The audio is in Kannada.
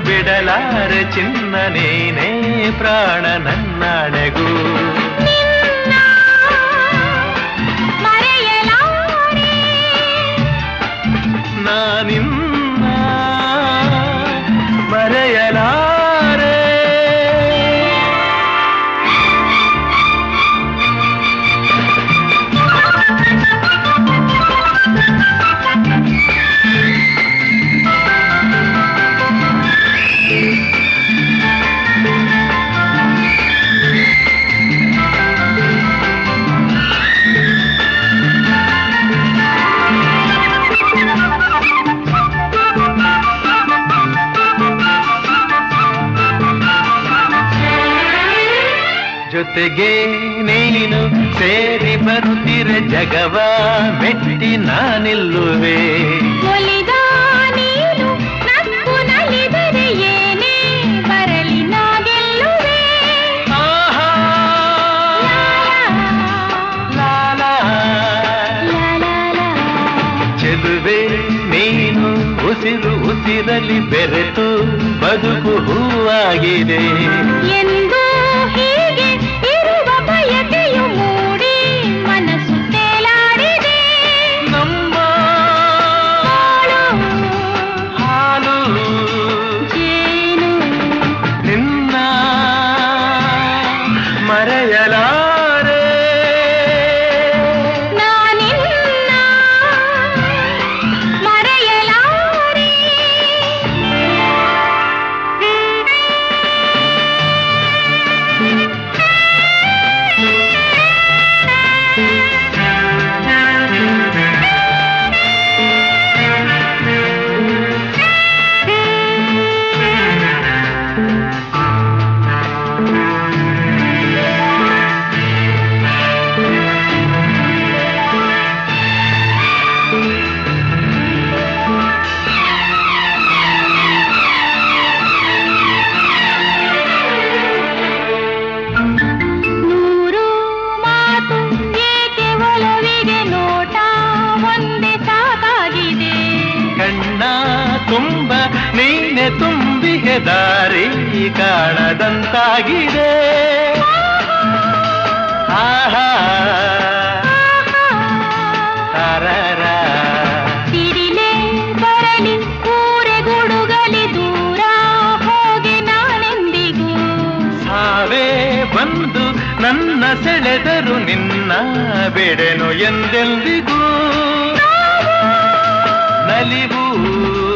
ಬಿಡಲಾರೆ ಚಿನ್ನ ನೀನೇ ಪ್ರಾಣ ನನ್ನಾಣೆಗೂ ನಿನ್ನ ಮರೆಯಲಾರೆ ನಾನಿನ್ನ ಮರೆಯಲಾರೆ ಜೊತೆಗೆ ನೀನು ಸೇರಿ ಬರುತ್ತಿರೆ ಜಗವ ಮೆಟ್ಟಿ ನಾನಿಲ್ಲುವೆ ಒಲಿದ ನೀನು ನಕ್ಕು ನಲಿದರೆ ಏನೇ ಬರಲಿ ನಾ ಗೆಲ್ಲುವೆ ಆಹಾ, ಲಾ, ಲಾ. ಲಾ ಲಾ ಲಾ. ಚೆಲುವೆ ನೀನು ಉಸಿರು ಉಸಿರಲಿ ಬೆರೆತು ಬದುಕು ಹೂವಾಗಿದೆ ಎಂದು ಹೀಗೆ ಇರುವ ಬಯಕೆಯು ಮೂಡಿ ಮನಸ್ಸು ತೇಲಾಡಿದೆ ನಮ್ಮ ಬಾಳು ಹಾಲು ಜೇನು ನಿನ್ನ ಮರೆಯಲಾರೆ ನಾನಿನ್ನ ಮರೆಯಲಾರೆ ನೂರು ಮಾತು ಏಕೆ ಒಲವಿಗೆ ನೋಟ ಒಂದೇ ಸಾಕಾಗಿದೆ ಕಣ್ಣ ತುಂಬ ನೀನೆ ತುಂಬಿಗೆ ದಾರಿ ಕಾಣದಂತಾಗಿದೆ ಆಹಾ ತಾರರ ಸಿರಿಲೆ ಬರಲಿ ಊರೆ ಗುಡುಗಲಿ ದೂರ ಹೋಗಿ ನಾನೆಂದಿಗೂ ಸಾವೇ ಬಂದು ನನ್ನ ಸೆಳೆದರು ನಿನ್ನ ಬಿಡೆನು ಎಂದೆಂದಿಗೂ ನಲಿವು